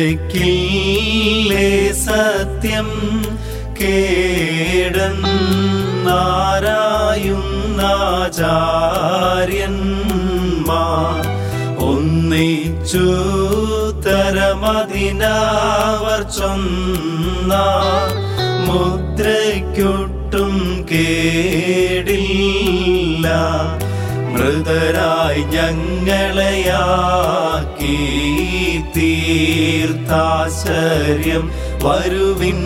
മുദ്രയ്ക്കില്ലേ സത്യം കേടന്നാരായുന്നാചാര്യന്മാർ ഒന്നിച്ചു തരമതിനവർ ചൊന്ന മുദ്രയ്ക്കൊട്ടും കേടില്ല മൃതരായി ഞങ്ങളെയാക്കി തീർത്ഥാശ്ചര്യം വരുവിൻ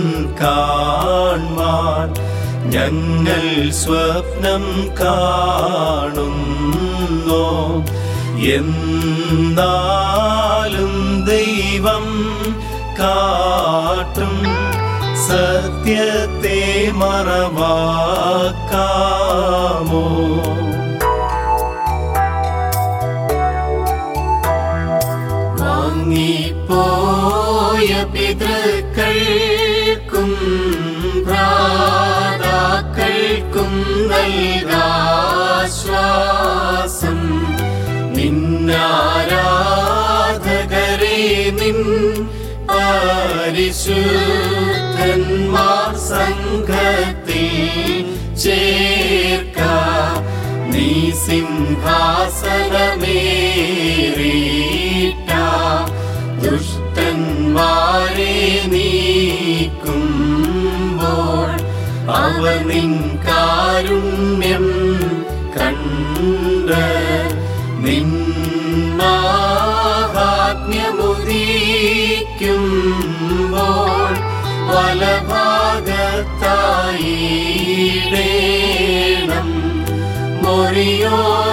കാൺമാൻ ഞങ്ങൾ സ്വപ്നം കാണുന്നു എന്നാലും ദൈവം കാട്ടും സത്യത്തെ മറവാക്കാമോ വാങ്ങിപ്പോയ പിതൃക്കൾക്കും ഭ്രാതാക്കൾക്കും നൽകാശ്വാസം നിന്നാരാധകരെ നിൻ പരിശുദ്ധന്മാർ സംഘത്തിൽ ചേർക്ക നീ സിംഹാസനമേറിട്ട ദുഷ്ടന്മാരെ നീക്കുമ്പോൾ അവർ നിൻ കാരുണ്യം കണ്ട് നിന്നാഹാത്മ്യമുദീക്കുമ്പോൾ വലഭാഗത്തായിടേണം മൊറിയോ